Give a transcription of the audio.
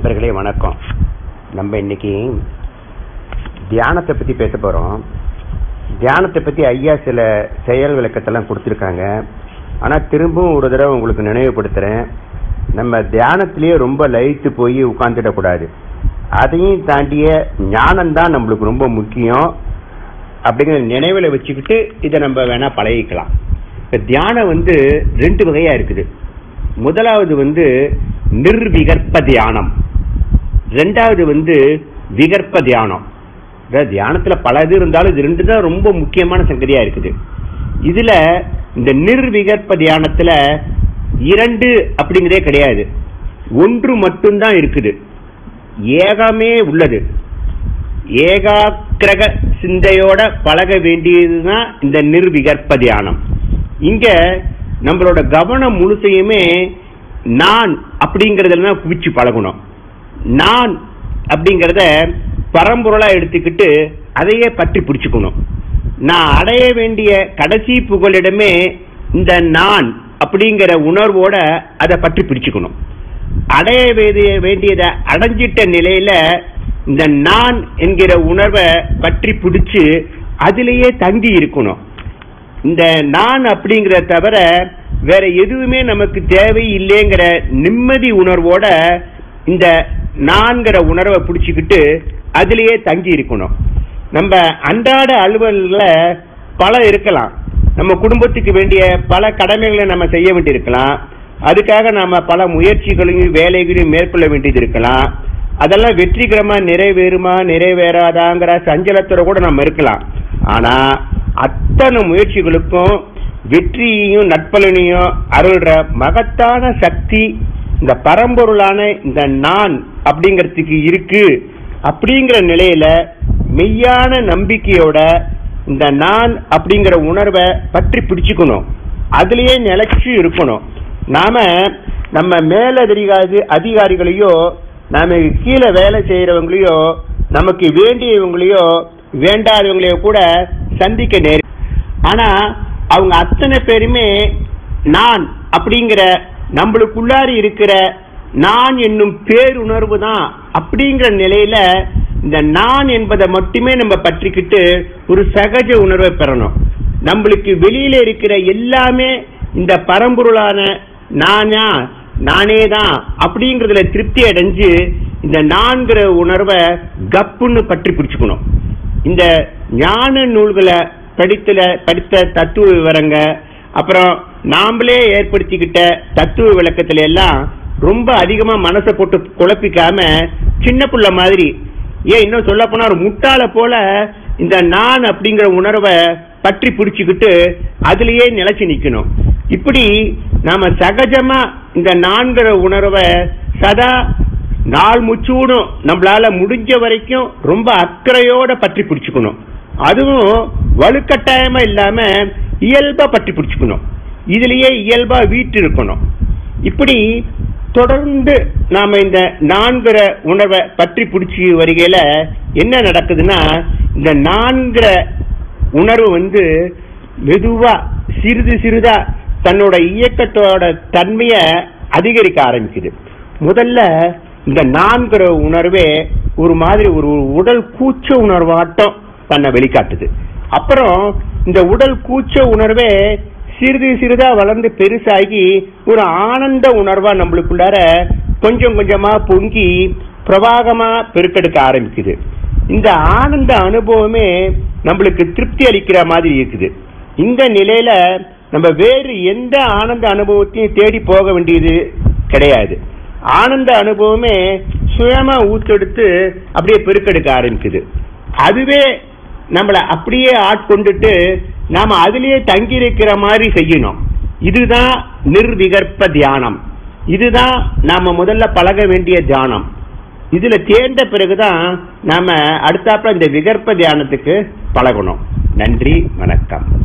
நண்பர்களே வணக்கம் நம்ம இன்னைக்கு தியானத்தை பத்தி பேச போறோம் தியானத்தை பத்தி ஐயா சில செயல் விளக்கத்தெல்லாம் கொடுத்துருக்காங்க ஆனா திரும்பவும் ஒரு தடவை உங்களுக்கு நினைவுபடுத்துறேன் நம்ம தியானத்திலேயே ரொம்ப லயித்து போய் உட்கார்ந்துடக்கூடாது அதையும் தாண்டிய ஞானம் தான் நம்மளுக்கு ரொம்ப முக்கியம் அப்படிங்கிற நினைவில் வச்சுக்கிட்டு இதை நம்ம வேணா பழகிக்கலாம் இப்ப தியானம் வந்து ரெண்டு வகையா இருக்குது முதலாவது வந்து நிர்விகற்ப தியானம் ரெண்டாவது வந்து விகற்ப தியானம் அதாவது தியானத்துல பல இது இருந்தாலும் இது ரெண்டு தான் ரொம்ப முக்கியமான சங்கதியா இருக்குது இதுல இந்த நிர்விகற்ப தியானத்துல இரண்டு அப்படிங்கிறதே கிடையாது ஒன்று மட்டும்தான் இருக்குது ஏகமே உள்ளது ஏகாக்கிரக சிந்தையோட பழக வேண்டியதுதான் இந்த நிர்விகற்ப தியானம் இங்க நம்மளோட கவனம் முழுசையுமே நான் அப்படிங்கறதுல தான் குவிச்சு பழகணும் நான் அப்படிங்கறத பரம்பொருளா எடுத்துக்கிட்டு அதையே பற்றி பிடிச்சுக்கணும் நான் அடைய வேண்டிய கடைசி புகழிடமே இந்த நான் அப்படிங்கிற உணர்வோட அதை பற்றி பிடிச்சுக்கணும் அடைய வேண்டிய வேண்டியதை அடைஞ்சிட்ட நிலையில இந்த நான் என்கிற உணர்வை பற்றி பிடிச்சு அதிலேயே தங்கி இருக்கணும் இந்த நான் அப்படிங்கிற தவிர வேற எதுவுமே நமக்கு தேவை இல்லைங்கிற நிம்மதி உணர்வோட இந்த நான்கிற உணர்வை பிடிச்சுக்கிட்டு அதிலேயே தங்கி இருக்கணும் நம்ம அன்றாட அலுவல்ல பல இருக்கலாம் நம்ம குடும்பத்துக்கு வேண்டிய பல கடமைகளை நம்ம செய்ய வேண்டியிருக்கலாம் அதுக்காக நாம பல முயற்சிகளையும் வேலைகளையும் மேற்கொள்ள வேண்டியது இருக்கலாம் அதெல்லாம் வெற்றிகரமா நிறைவேறுமா நிறைவேறாதாங்கிற சஞ்சலத்தோட கூட நம்ம இருக்கலாம் ஆனா அத்தனை முயற்சிகளுக்கும் வெற்றியையும் நட்பலனையும் அருள்ற மகத்தான சக்தி இந்த பரம்பொருளான இந்த நான் அப்படிங்கறதுக்கு இருக்கு அப்படிங்கிற நிலையில மெய்யான நம்பிக்கையோட இந்த நான் அப்படிங்கிற உணர்வை பற்றி பிடிச்சுக்கணும் அதுலயே நிலைச்சு இருக்கணும் நாம நம்ம மேலதிகாரி அதிகாரிகளையோ நாம கீழே வேலை செய்யறவங்களையோ நமக்கு வேண்டியவங்களையோ வேண்டாதவங்களையோ கூட சந்திக்க நேரி ஆனா அவங்க அத்தனை பேருமே நான் அப்படிங்கிற நம்மளுக்குள்ளார இருக்கிற நான் என்னும் பேருணர்வு தான் அப்படிங்கிற நிலையில இந்த நான் என்பதை மட்டுமே நம்ம பற்றிக்கிட்டு ஒரு சகஜ உணர்வை பெறணும் நம்மளுக்கு வெளியில இருக்கிற எல்லாமே இந்த பரம்பொருளான நானா நானே தான் அப்படிங்கறதுல திருப்தி அடைஞ்சு இந்த நான்கிற உணர்வை கப்புன்னு பற்றி பிடிச்சுக்கணும் இந்த ஞான நூல்களை படித்துல படித்த தத்துவ விவரங்க அப்புறம் நாமளே ஏற்படுத்திக்கிட்ட தத்துவ விளக்கத்துல எல்லாம் ரொம்ப அதிகமா மனசை போட்டு குழப்பிக்காம சின்ன புள்ள மாதிரி ஏன் இன்னும் சொல்ல போனா ஒரு முட்டாள போல இந்த நான் அப்படிங்கிற உணர்வை பற்றி பிடிச்சுக்கிட்டு அதுலயே நிலைச்சு நிக்கணும் இப்படி நாம சகஜமா இந்த நான்கிற உணர்வை சதா நாள் முச்சூடும் நம்மளால முடிஞ்ச வரைக்கும் ரொம்ப அக்கறையோட பற்றி பிடிச்சுக்கணும் அதுவும் வலுக்கட்டாயமா இல்லாம இயல்பா பற்றி பிடிச்சுக்கணும் இதுலயே இயல்பா வீட்டு இருக்கணும் இப்படி தொடர்ந்து நாம இந்த நான்கிற உணர்வை பற்றி பிடிச்சி வருகையில என்ன நடக்குதுன்னா இந்த நான்கிற உணர்வு வந்து மெதுவா சிறிது சிறிதா தன்னோட இயக்கத்தோட தன்மைய அதிகரிக்க ஆரம்பிக்குது முதல்ல இந்த நான்கிற உணர்வே ஒரு மாதிரி ஒரு உடல் கூச்ச உணர்வாட்டம் தன்னை வெளிக்காட்டுது அப்புறம் இந்த உடல் கூச்ச உணர்வே சிறிது சிறிதா வளர்ந்து பெருசாகி ஒரு ஆனந்த உணர்வா நம்மளுக்குள்ளார கொஞ்சம் கொஞ்சமா பொங்கி பிரவாகமா பெருக்கெடுக்க ஆரம்பிக்குது இந்த ஆனந்த அனுபவமே நம்மளுக்கு திருப்தி அளிக்கிற மாதிரி இருக்குது இந்த நிலையில நம்ம வேறு எந்த ஆனந்த அனுபவத்தையும் தேடி போக வேண்டியது கிடையாது ஆனந்த அனுபவமே சுயமா ஊத்தெடுத்து அப்படியே பெருக்கெடுக்க ஆரம்பிக்குது அதுவே நம்மள அப்படியே ஆட்கொண்டுட்டு நாம அதுலயே தங்கி இருக்கிற மாதிரி செய்யணும் இதுதான் நிர்விகற்ப தியானம் இதுதான் நாம முதல்ல பழக வேண்டிய தியானம் இதுல தேர்ந்த பிறகுதான் நாம அடுத்தாப்புல இந்த விகற்ப தியானத்துக்கு பழகணும் நன்றி வணக்கம்